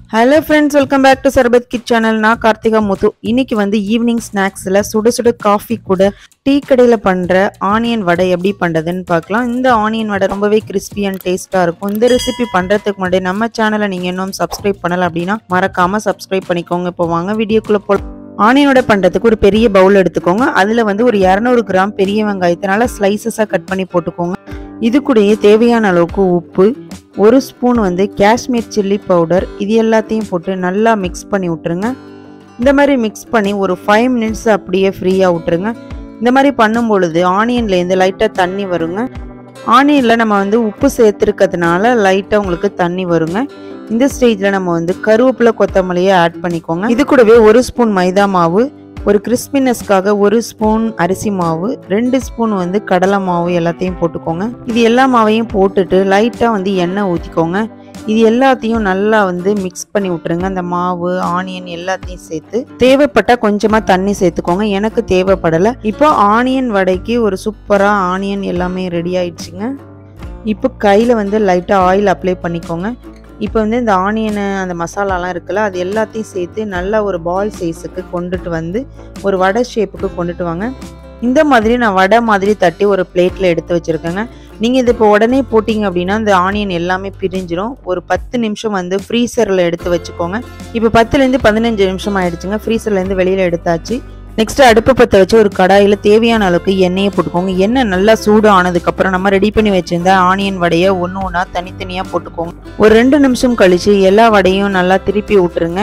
hello friends welcome back to Sarbath kid channel நான் கார்த்திகா முத்து இன்னைக்கு வந்து ஈவினிங் ஸ்நாக்ஸில் சுட சுட காஃபி கூட டீ கடையில் பண்ணுற ஆனியன் வடை எப்படி பண்ணுறதுன்னு பார்க்கலாம் இந்த ஆனியன் வடை ரொம்பவே கிறிஸ்பி அண்ட் டேஸ்ட்டாக இருக்கும் இந்த ரெசிபி பண்ணுறதுக்கு முன்னாடி நம்ம சேனலை நீங்கள் இன்னும் சப்ஸ்கிரைப் பண்ணலை அப்படின்னா மறக்காமல் சப்ஸ்கிரைப் பண்ணிக்கோங்க இப்போ வாங்க வீடியோக்குள்ளே போ ஆனியன் வடை பண்ணுறதுக்கு ஒரு பெரிய பவுல் எடுத்துக்கோங்க அதில் வந்து ஒரு இரநூறு கிராம் பெரிய வெங்காயத்தினால ஸ்லைசஸாக கட் பண்ணி போட்டுக்கோங்க இது கூடயே தேவையான அளவுக்கு உப்பு ஒரு ஸ்பூன் வந்து காஷ்மீர் சில்லி பவுடர் இது எல்லாத்தையும் போட்டு நல்லா மிக்ஸ் பண்ணி விட்டுருங்க இந்த மாதிரி மிக்ஸ் பண்ணி ஒரு ஃபைவ் மினிட்ஸ் அப்படியே ஃப்ரீயாக விட்டுருங்க இந்த மாதிரி பண்ணும் பொழுது ஆனியன்லேருந்து லைட்டாக தண்ணி வருங்க ஆனியனில் நம்ம வந்து உப்பு சேர்த்துருக்கிறதுனால லைட்டாக உங்களுக்கு தண்ணி வருங்க இந்த ஸ்டேஜில் நம்ம வந்து கருவேப்பிலை கொத்தமல்லியை ஆட் பண்ணிக்கோங்க இது கூடவே ஒரு ஸ்பூன் மைதா மாவு ஒரு கிறிஸ்பினஸ்க்காக ஒரு ஸ்பூன் அரிசி மாவு ரெண்டு ஸ்பூன் வந்து கடலை மாவு எல்லாத்தையும் போட்டுக்கோங்க இது எல்லா மாவையும் போட்டுட்டு லைட்டாக வந்து எண்ணெய் ஊற்றிக்கோங்க இது எல்லாத்தையும் நல்லா வந்து மிக்ஸ் பண்ணி விட்டுருங்க அந்த மாவு ஆனியன் எல்லாத்தையும் சேர்த்து தேவைப்பட்டால் கொஞ்சமாக தண்ணி சேர்த்துக்கோங்க எனக்கு தேவைப்படலை இப்போ ஆனியன் வடைக்கு ஒரு சூப்பராக ஆனியன் எல்லாமே ரெடி ஆயிடுச்சுங்க இப்போ கையில் வந்து லைட்டாக ஆயில் அப்ளை பண்ணிக்கோங்க இப்போ வந்து இந்த ஆனியனு அந்த மசாலாலாம் இருக்குல்ல அது எல்லாத்தையும் சேர்த்து நல்லா ஒரு பால் சைஸுக்கு கொண்டுட்டு வந்து ஒரு வடை ஷேப்புக்கு கொண்டுட்டு வாங்க இந்த மாதிரி நான் வடை மாதிரி தட்டி ஒரு பிளேட்டில் எடுத்து வச்சுருக்கேங்க நீங்கள் இது இப்போ உடனே போட்டிங்க அப்படின்னா இந்த ஆனியன் எல்லாமே பிரிஞ்சிடும் ஒரு பத்து நிமிஷம் வந்து ஃப்ரீசரில் எடுத்து வச்சுக்கோங்க இப்போ பத்துலேருந்து பதினஞ்சு நிமிஷம் ஆயிடுச்சுங்க ஃப்ரீசர்லேருந்து வெளியில் எடுத்தாச்சு நெக்ஸ்ட் அடுப்பு பற்ற வச்சு ஒரு கடாயில் தேவையான அளவுக்கு எண்ணெயை போட்டுக்கோங்க எண்ணெய் நல்லா சூடு ஆனதுக்கப்புறம் நம்ம ரெடி பண்ணி வச்சிருந்த ஆனியன் வடையை ஒன்று ஒன்றா தனித்தனியாக போட்டுக்கோங்க ஒரு ரெண்டு நிமிஷம் கழித்து எல்லா வடையும் நல்லா திருப்பி விட்டுருங்க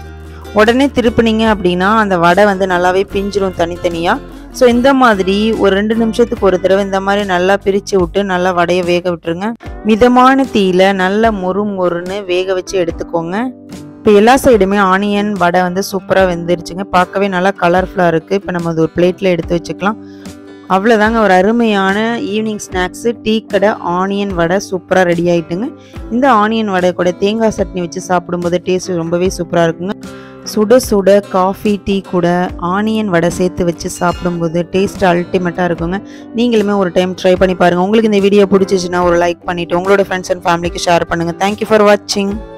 உடனே திருப்பினீங்க அப்படின்னா அந்த வடை வந்து நல்லாவே பிஞ்சிரும் தனித்தனியாக ஸோ இந்த மாதிரி ஒரு ரெண்டு நிமிஷத்துக்கு ஒரு தடவை இந்த மாதிரி நல்லா பிரித்து விட்டு நல்லா வடையை வேக விட்டுருங்க மிதமான தீயில நல்லா மொறு மொறுன்னு வேக வச்சு எடுத்துக்கோங்க இப்போ எல்லா சைடுமே ஆனியன் வடை வந்து சூப்பராக வெந்துருச்சுங்க பார்க்கவே நல்லா கலர்ஃபுல்லாக இருக்குது இப்போ நம்ம அது ஒரு பிளேட்டில் எடுத்து வச்சுக்கலாம் அவ்வளோதாங்க ஒரு அருமையான ஈவினிங் ஸ்நாக்ஸு டீ கடை ஆனியன் வடை சூப்பராக ரெடி ஆகிட்டுங்க இந்த ஆனியன் வடை கூட தேங்காய் சட்னி வச்சு சாப்பிடும்போது டேஸ்ட் ரொம்பவே சூப்பராக இருக்குங்க சுட சுட காஃபி டீ கூட ஆனியன் வடை சேர்த்து வச்சு சாப்பிடும்போது டேஸ்ட் அல்டிமேட்டாக இருக்குங்க நீங்களுமே ஒரு டைம் ட்ரை பண்ணி பாருங்கள் உங்களுக்கு இந்த வீடியோ பிடிச்சிச்சுன்னா ஒரு லைக் பண்ணிவிட்டு உங்களோட ஃப்ரெண்ட்ஸ் அண்ட் ஃபேமிலிக்கு ஷேர் பண்ணுங்கள் தேங்க்யூ ஃபார் வாட்சிங்